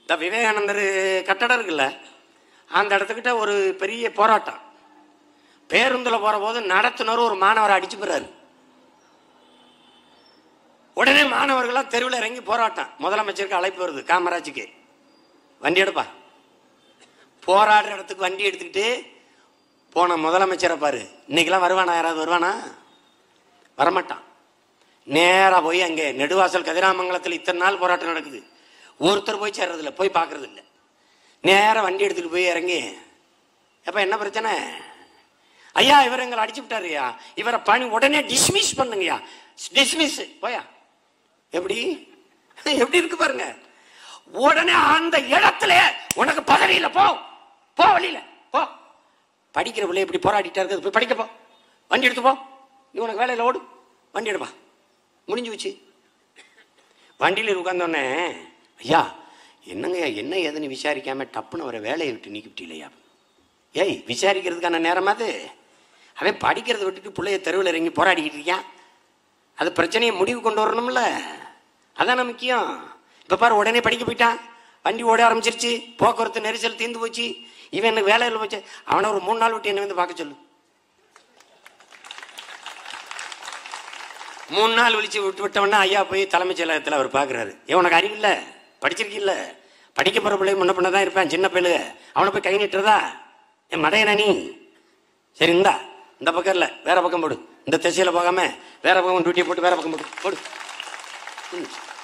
இந்த விவேகானந்தர் கட்டடம் இருக்குல்ல அந்த இடத்துக்கிட்ட ஒரு பெரிய போராட்டம் பேருந்தில் போகிற போது நடத்துனர் ஒரு மாணவரை அடிச்சு போறாரு உடனே மாணவர்களாம் தெருவில் இறங்கி போராட்டம் முதலமைச்சருக்கு அழைப்பு வருது காமராஜுக்கு வண்டி எடுப்பா போராடுற இடத்துக்கு வண்டி எடுத்துக்கிட்டு போன முதலமைச்சரை பாரு இன்னைக்கெல்லாம் வருவானா யாராவது வருவானா வரமாட்டான் நேராக போய் அங்கே நெடுவாசல் கதிராமங்கலத்தில் இத்தனை நாள் போராட்டம் நடக்குது ஒருத்தர் போய் சேர்றதில்ல போய் பார்க்கறது இல்லை நேராக வண்டி எடுத்துகிட்டு போய் இறங்கி எப்போ என்ன பிரச்சனை ஐயா இவர் எங்களை அடிச்சு விட்டாருயா இவரை பணி உடனே டிஸ்மிஸ் பண்ணுங்கய்யா டிஸ்மிஸ் போயா எப்படி எப்படி இருக்கு பாருங்க உடனே அந்த இடத்துல உனக்கு பதவி இல்லை போ போ வழியில போ படிக்கிற பிள்ளை இப்படி போராடிட்டா இருக்குது போய் படிக்க போ வண்டி எடுத்து போ நீ உனக்கு வேலையில் ஓடு வண்டி எடுப்பா முடிஞ்சு வச்சு வண்டியில் உட்காந்தோடனே ஐயா என்னங்கய்யா என்ன ஏதுன்னு விசாரிக்காம டப்புன்னு அவரை வேலையை விட்டு நீக்கிவிட்டீங்களா ஏய் விசாரிக்கிறதுக்கான நேரமா அது அவன் படிக்கிறத விட்டுட்டு பிள்ளைய தெருவில் இறங்கி போராடிக்கிட்டு இருக்கான் அது பிரச்சனையை முடிவு கொண்டு வரணும்ல அதான முக்கியம் இப்போ பாரு உடனே படிக்க போயிட்டான் வண்டி ஓட ஆரம்பிச்சிருச்சு போக்குவரத்து நெரிசல் தீர்ந்து போச்சு இவன் எனக்கு வேலையில் போச்சு அவனை ஒரு மூணு நாள் விட்டு என்ன வந்து பார்க்க சொல்லு மூணு நாள் விழிச்சு விட்டு விட்டவொடனே ஐயா போய் தலைமைச் செயலகத்தில் அவர் பார்க்குறாரு ஏன் உனக்கு அறிவில்ல படிச்சிருக்கில்ல படிக்க போகிற பிள்ளை முன்ன பண்ண தான் இருப்பேன் சின்ன பிள்ளை அவனை போய் கை நீட்டுறதா என் மடையனா நீ சரி இந்தா இந்த பக்கம் இல்லை வேற பக்கம் போடு இந்த திசையில் போகாம வேற பக்கம் டியூட்டியை போட்டு வேற பக்கம் போடு போடு ம்.